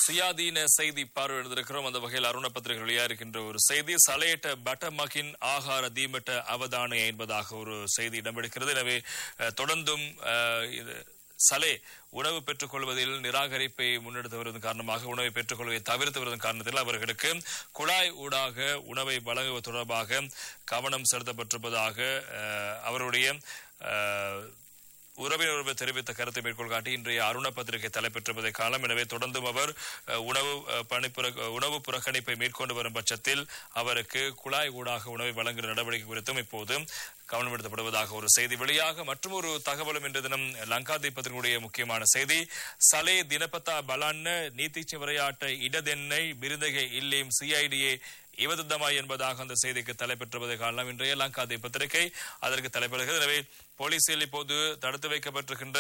சுயாதீன செய்தி பார்வை எழுந்திருக்கிறோம் அந்த வகையில் அருண பத்திரிகை வெளியாகின்ற ஒரு செய்தி சலையிட்ட பட்டமகின் ஆகார தீமட்ட அவதானே என்பதாக ஒரு செய்தி இடம்பெடுக்கிறது எனவே அஹ், தொடர்ந்தும் அஹ், இது சலே உணவு பெற்றுக் கொள்வதில் நிராகரிப்பை முன்னெடுத்து வருவதன் காரணமாக உணவை பெற்றுக் கொள்வதை தவிர்த்து வருவதன் காரணத்தில் அவர்களுக்கு குழாய் ஊடாக உணவை வழங்குவது தொடர்பாக கவனம் செலுத்தப்பட்டிருப்பதாக அஹ், அவருடைய அஹ், உறவினர் ஒருவர் தெரிவித்த கருத்தை மேற்கோள் காட்டி இன்றைய அருண பத்திரிகை தலைப்பெற்றிருப்பதை காலம் எனவே தொடர்ந்தும் அவர் அஹ், உணவு அஹ், பணிப்புற உணவு புறக்கணிப்பை மேற்கொண்டு வரும் பட்சத்தில் அவருக்கு குழாய் ஊடாக உணவை வழங்குகிற நடவடிக்கை குறித்தும் இப்போது கவனம் எடுத்தப்படுவதாக ஒரு செய்தி வெளியாக மற்றும் ஒரு தகவலும் இன்று தினம் லங்காதீப் பத்திரிகையுடைய முக்கியமான செய்தி சலே தினபத்தா பலான்ன நீதிச்சு விளையாட்ட இடதென்னை விருந்தகை இல்லேம் சிஐடிஏ இவதமாய் என்பதாக அந்த செய்திக்கு தலைப்பெற்றுவதை காணலாம் இன்றைய லங்காதீப் பத்திரிகை அதற்கு தலைப்படுகிறது எனவே போலீசில் இப்போது தடுத்து வைக்கப்பட்டிருக்கின்ற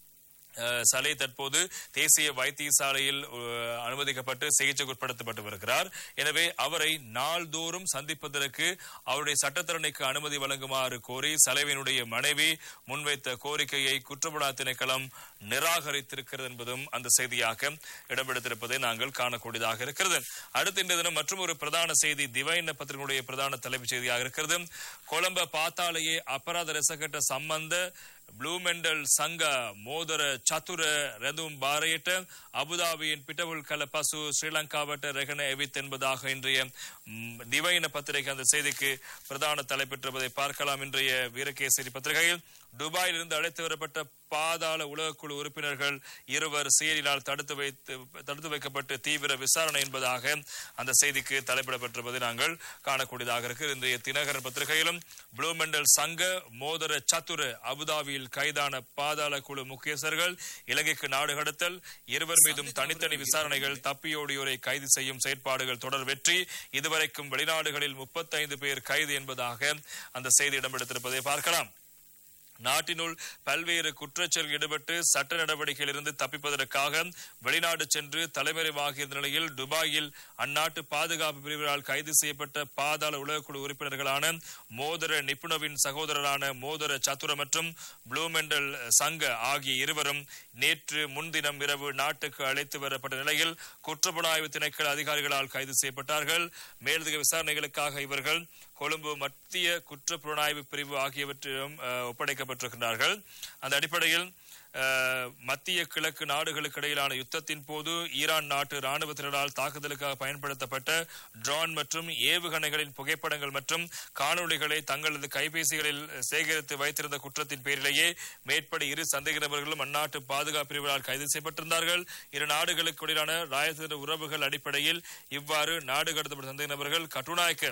அஹ், சலை தற்போது தேசிய வைத்தியசாலையில் அஹ், அனுமதிக்கப்பட்டு சிகிச்சைக்கு உட்படுத்தப்பட்டு வருகிறார் எனவே அவரை நாள்தோறும் சந்திப்பதற்கு அவருடைய சட்டத்தரணிக்கு அனுமதி வழங்குமாறு கோரி சலைவினுடைய மனைவி முன்வைத்த கோரிக்கையை குற்றப்புலனா திணைக்களம் நிராகரித்திருக்கிறது என்பதும் அந்த செய்தியாக இடம்பெடுத்திருப்பதை நாங்கள் காணக்கூடியதாக இருக்கிறது அடுத்த இந்த தினம் மற்றும் ஒரு பிரதான செய்தி திவைன பத்திரிகையுடைய பிரதான தலைப்புச் செய்தியாக இருக்கிறது கொலம்ப பாத்தாலேயே அபராத ரசகட்ட சம்பந்த ಬ್ಲೂಮೆಂಡಲ್ ಸಂಘ ಮೋದರ ಚತುರ ರೆದುಂ ಬಾರೆயிட்ட அபுதாபியின் பிட்டவுல் கலப்பசு ஸ்ரீலங்காவட்ட ரெகன எவித் என்பதாக இன்றைய ம், திவைன பத்திரிகை அந்த செய்திக்கு பிரதான தலைப்பெற்றிருப்பதை பார்க்கலாம் இன்றைய வீரகேசரி பத்திரிகையில் துபாயில் இருந்து அழைத்து வரப்பட்ட பாதாள உலகக்குழு உறுப்பினர்கள் இருவர் செயலினால் தடுத்து வைத்து தடுத்து வைக்கப்பட்டு தீவிர விசாரணை என்பதாக அந்த செய்திக்கு தலைப்பிடப்பட்டிருப்பதை நாங்கள் காணக்கூடியதாக இருக்கு இன்றைய தினகரன் பத்திரிகையிலும் ப்ளூமெண்டல் சங்க மோதர சத்துரு அபுதாபியில் கைதான பாதாள குழு முக்கியஸ்தர்கள் இலங்கைக்கு நாடு கடத்தல் இருவர் மீதும் தனித்தனி விசாரணைகள் தப்பியோடியோரை கைது செய்யும் செயற்பாடுகள் தொடர் வெற்றி இதுவரைக்கும் வெளிநாடுகளில் முப்பத்தைந்து பேர் கைது என்பதாக அந்த செய்தி இடம்பெடுத்திருப்பதை பார்க்கலாம் நாட்டினுள் பல்வேறு குற்றச்செயல் ஈடுபட்டு சட்ட நடவடிக்கையிலிருந்து தப்பிப்பதற்காக வெளிநாடு சென்று தலைமறைவாகிய நிலையில் துபாயில் அந்நாட்டு பாதுகாப்பு பிரிவினால் கைது செய்யப்பட்ட பாதாள உலகக்குழு உறுப்பினர்களான மோதர நிபுணவின் சகோதரரான மோதர சத்துர மற்றும் ப்ளூமெண்டல் சங்க ஆகிய இருவரும் நேற்று முன்தினம் இரவு நாட்டுக்கு அழைத்து வரப்பட்ட நிலையில் குற்றப்புலனாய்வு திணைக்கள அதிகாரிகளால் கைது செய்யப்பட்டார்கள் மேலதிக விசாரணைகளுக்காக இவர்கள் கொழும்பு மத்திய குற்ற புலனாய்வு பிரிவு ஆகியவற்றிலும் அஹ், ஒப்படைக்கப்பட்டிருக்கிறார்கள் அந்த அடிப்படையில் அஹ், மத்திய கிழக்கு நாடுகளுக்கு இடையிலான யுத்தத்தின் போது ஈரான் நாட்டு ராணுவத்தினரால் தாக்குதலுக்காக பயன்படுத்தப்பட்ட ட்ரோன் மற்றும் ஏவுகணைகளின் புகைப்படங்கள் மற்றும் காணொளிகளை தங்களது கைபேசிகளில் சேகரித்து வைத்திருந்த குற்றத்தின் பேரிலேயே மேற்படி இரு சந்தேக நபர்களும் அந்நாட்டு பாதுகாப்பு பிரிவினால் கைது செய்யப்பட்டிருந்தார்கள் இரு நாடுகளுக்கு இடையிலான ராயத்திர உறவுகள் அடிப்படையில் இவ்வாறு நாடு கடத்தப்பட்ட சந்தேக நபர்கள் கட்டுநாயக்க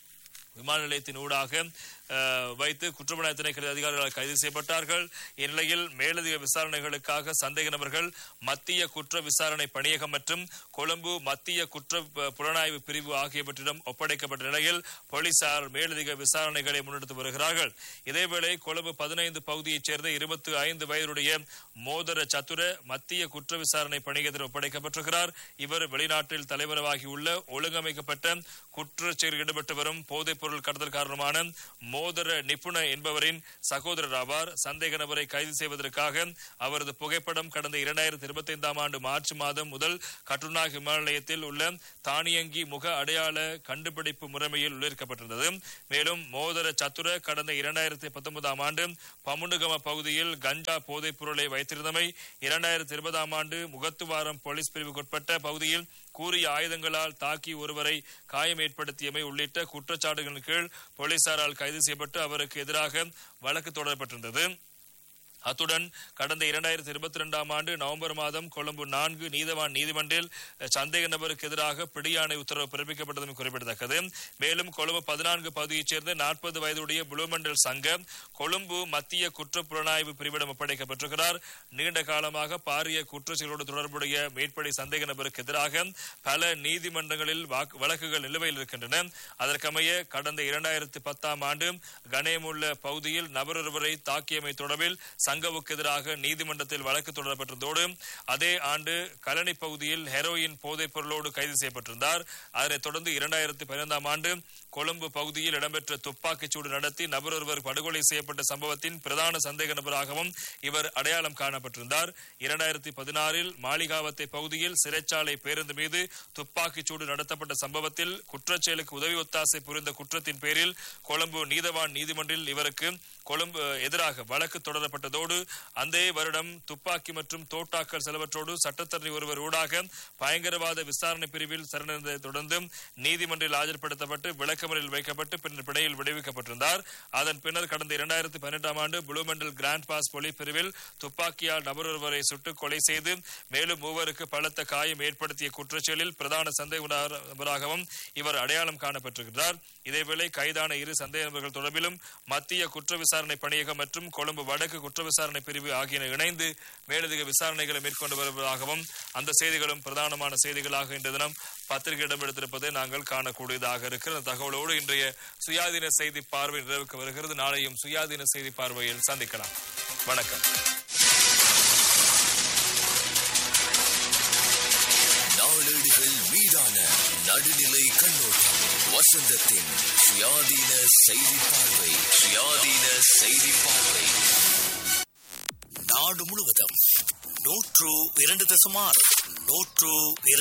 விமான நிலையத்தின் ஊடாக அஹ், வைத்து குற்றப்புலனாய்வு திணைக்கள அதிகாரிகளால் கைது செய்யப்பட்டார்கள் இந்நிலையில் மேலதிக விசாரணைகளுக்காக சந்தேக நபர்கள் மத்திய குற்ற விசாரணை பணியகம் மற்றும் கொழும்பு மத்திய குற்ற ப- புலனாய்வு பிரிவு ஆகியவற்றிடம் ஒப்படைக்கப்பட்ட நிலையில் போலீசார் மேலதிக விசாரணைகளை முன்னெடுத்து வருகிறார்கள் இதேவேளை கொழும்பு பதினைந்து பகுதியைச் சேர்ந்த இருபத்தி ஐந்து வயதுடைய மோதர சத்துர மத்திய குற்ற விசாரணை பணியகத்தில் ஒப்படைக்கப்பட்டிருக்கிறார் இவர் வெளிநாட்டில் தலைவரவாகியுள்ள ஒழுங்கமைக்கப்பட்ட குற்றச் செயலில் ஈடுபட்டு வரும் போதைப் பொருள் கடத்தல் காரணமான மோதர நிபுண என்பவரின் சகோதரர் ஆவார் சந்தேக நபரை கைது செய்வதற்காக அவரது புகைப்படம் கடந்த இரண்டாயிரத்தி இருபத்தி ஐந்தாம் ஆண்டு மார்ச் மாதம் முதல் கட்டுநாக் விமான நிலையத்தில் உள்ள தானியங்கி முக அடையாள கண்டுபிடிப்பு முறைமையில் உள்ளிருக்கப்பட்டிருந்தது மேலும் மோதர சத்துர கடந்த இரண்டாயிரத்தி பத்தொன்பதாம் ஆண்டு பமுனுகம பகுதியில் கஞ்சா போதைப் பொருளை வைத்திருந்தமை இரண்டாயிரத்தி இருபதாம் ஆண்டு முகத்துவாரம் போலீஸ் பிரிவுக்குட்பட்ட பகுதியில் கூறிய ஆயுதங்களால் தாக்கி ஒருவரை காயம் ஏற்படுத்தியமை உள்ளிட்ட குற்றச்சாட்டுகளின் கீழ் போலீசாரால் கைது செய்யப்பட்டு அவருக்கு எதிராக வழக்கு தொடரப்பட்டிருந்தது அத்துடன் கடந்த இரண்டாயிரத்தி இருபத்தி ரெண்டாம் ஆண்டு நவம்பர் மாதம் கொழும்பு நான்கு நீதவான் நீதிமன்றில் அஹ், சந்தேக நபருக்கு எதிராக பிடியாணை உத்தரவு பிறப்பிக்கப்பட்டதும் குறிப்பிடத்தக்கது மேலும் கொழும்பு பதினான்கு பகுதியைச் சேர்ந்த நாற்பது வயதுடைய புளுமண்டல் சங்கம் கொழும்பு மத்திய குற்ற புலனாய்வு பிரிவிடம் ஒப்படைக்கப்பட்டிருக்கிறார் நீண்ட காலமாக பாரிய குற்றச்செயலோடு தொடர்புடைய மேற்படி சந்தேக நபருக்கு எதிராக பல நீதிமன்றங்களில் வாக்கு- வழக்குகள் நிலுவையில் இருக்கின்றன அதற்கமைய கடந்த இரண்டாயிரத்தி பத்தாம் ஆண்டு கணேமுள்ள பகுதியில் நபரொருவரை தாக்கியமை தொடர்பில் சங்கவுக்கு எதிராக நீதிமன்றத்தில் வழக்கு தொடரப்பட்டதோடு அதே ஆண்டு கலனி பகுதியில் ஹெரோயின் போதைப் பொருளோடு கைது செய்யப்பட்டிருந்தார் அதனைத் தொடர்ந்து இரண்டாயிரத்தி பதினைந்தாம் ஆண்டு கொழும்பு பகுதியில் இடம்பெற்ற துப்பாக்கிச்சூடு நடத்தி நபர் ஒருவர் படுகொலை செய்யப்பட்ட சம்பவத்தின் பிரதான சந்தேக நபராகவும் இவர் அடையாளம் காணப்பட்டிருந்தார் இரண்டாயிரத்தி பதினாறில் மாளிகாவத்தை பகுதியில் சிறைச்சாலை பேருந்து மீது துப்பாக்கிச்சூடு நடத்தப்பட்ட சம்பவத்தில் குற்றச்செயலுக்கு உதவி ஒத்தாசை புரிந்த குற்றத்தின் பேரில் கொழும்பு நீதவான் நீதிமன்றில் இவருக்கு கொழும்பு எதிராக வழக்கு தொடரப்பட்டதோடு அந்த வருடம் துப்பாக்கி மற்றும் தோட்டாக்கள் சிலவற்றோடு சட்டத்தரணி ஒருவர் ஊடாக பயங்கரவாத விசாரணை பிரிவில் சரணடைந்ததை தொடர்ந்து நீதிமன்றில் ஆஜர்படுத்தப்பட்டு விளக்கமறில் வைக்கப்பட்டு பின்னர் பிணையில் விடுவிக்கப்பட்டிருந்தார் அதன் பின்னர் கடந்த இரண்டாயிரத்தி பதினெட்டாம் ஆண்டு புளூமெண்டல் கிராண்ட் பாஸ் போலீஸ் பிரிவில் துப்பாக்கியால் நபர் ஒருவரை சுட்டு கொலை செய்து மேலும் மூவருக்கு பலத்த காயம் ஏற்படுத்திய குற்றச்செயலில் பிரதான சந்தேக நபராகவும் இவர் அடையாளம் காணப்பட்டிருக்கிறார் இதேவேளை கைதான இரு சந்தேக நபர்கள் தொடர்பிலும் மத்திய குற்ற விசாரணை பணியகம் மற்றும் கொழும்பு வடக்கு குற்ற விசாரணை பிரிவு ஆகியன இணைந்து மேலதிக விசாரணைகளை மேற்கொண்டு வருவதாகவும் அந்த செய்திகளும் பிரதானமான செய்திகளாக இன்று தினம் பத்திரிகையிடம் எடுத்திருப்பதை நாங்கள் காணக்கூடியதாக இருக்கிற அந்த தகவலோடு இன்றைய சுயாதீன செய்தி பார்வை நிறைவுக்கு வருகிறது நாளையும் சுயாதீன செய்தி பார்வையில் சந்திக்கலாம் வணக்கம் நாளேடுகள் மீதான நடுநிலை கண்ணோட்டம் வசந்தத்தின் சுயாதீன செய்தி பார்வை சுயாதீன செய்தி பார்வை நாடு முழுவதும் நூற்று இரண்டு தசம் ஆறு நூற்று இரண்டு